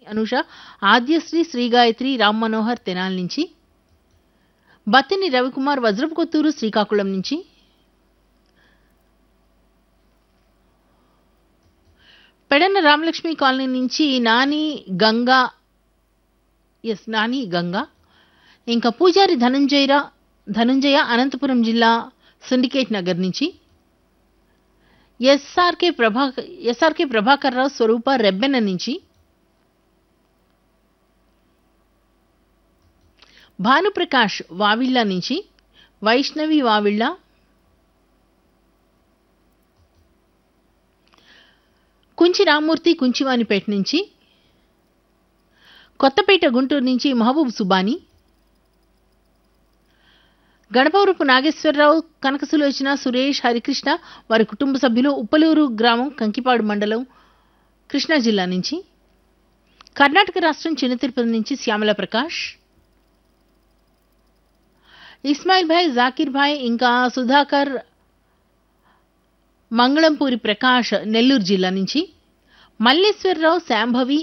అనుష ఆద్యశ్రీ శ్రీ గాయత్రి రామ్ మనోహర్ తెనాల్ నుంచి బత్తిని రవికుమార్ వజ్రపు కొత్తూరు శ్రీకాకుళం నుంచి పెడన్న రామలక్ష్మి కాలనీ నుంచి నాని గంగా ఎస్ నాని గంగా ఇంకా పూజారి ధనంజయరా ధనంజయ అనంతపురం జిల్లా సిండికేట్ నగర్ నుంచి ఎస్ఆర్కే ప్రభా ఎస్ఆర్కే ప్రభాకర్ రావు స్వరూప రెబ్బెన నుంచి భానుప్రకాష్ వావిళ్ళ నుంచి వైష్ణవి వావిళ్ళ కుంచి రామ్మూర్తి కుంచివానిపేట నుంచి కొత్తపేట గుంటూరు నుంచి మహబూబ్ సుబాని గణపవరపు నాగేశ్వరరావు కనకసులోచన సురేష్ హరికృష్ణ వారి కుటుంబ సభ్యులు ఉప్పలూరు గ్రామం కంకిపాడు మండలం కృష్ణా జిల్లా నుంచి కర్ణాటక రాష్ట్రం చిన్న తిరుపతి నుంచి శ్యామల ప్రకాష్ ఇస్మాయిల్ భాయ్ జాకిర్ భాయ్ ఇంకా సుధాకర్ మంగళంపూరి ప్రకాష్ నెల్లూరు జిల్లా నుంచి మల్లేశ్వరరావు శాంభవి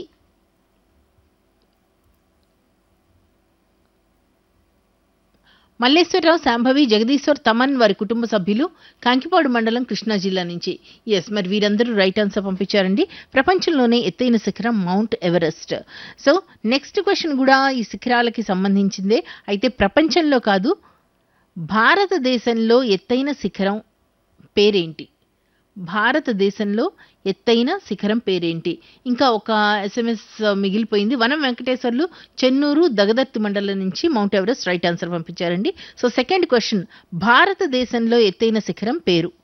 మల్లేశ్వరరావు శాంభవి జగదీశ్వర్ తమన్ వారి కుటుంబ సభ్యులు కాంకిపాడు మండలం కృష్ణా జిల్లా నుంచి ఎస్ మరి వీరందరూ రైట్ ఆన్సర్ పంపించారండి ప్రపంచంలోనే ఎత్తైన శిఖరం Mount Everest so next question కూడా ఈ శిఖరాలకి సంబంధించిందే అయితే ప్రపంచంలో కాదు భారతదేశంలో ఎత్తైన శిఖరం పేరేంటి భారతదేశంలో ఎత్తైన శిఖరం పేరేంటి ఇంకా ఒక ఎస్ఎంఎస్ మిగిలిపోయింది వనం వెంకటేశ్వర్లు చెన్నూరు దగదర్తి మండలం నుంచి మౌంట్ ఎవరెస్ట్ రైట్ ఆన్సర్ పంపించారండి సో సెకండ్ క్వశ్చన్ భారతదేశంలో ఎత్తైన శిఖరం పేరు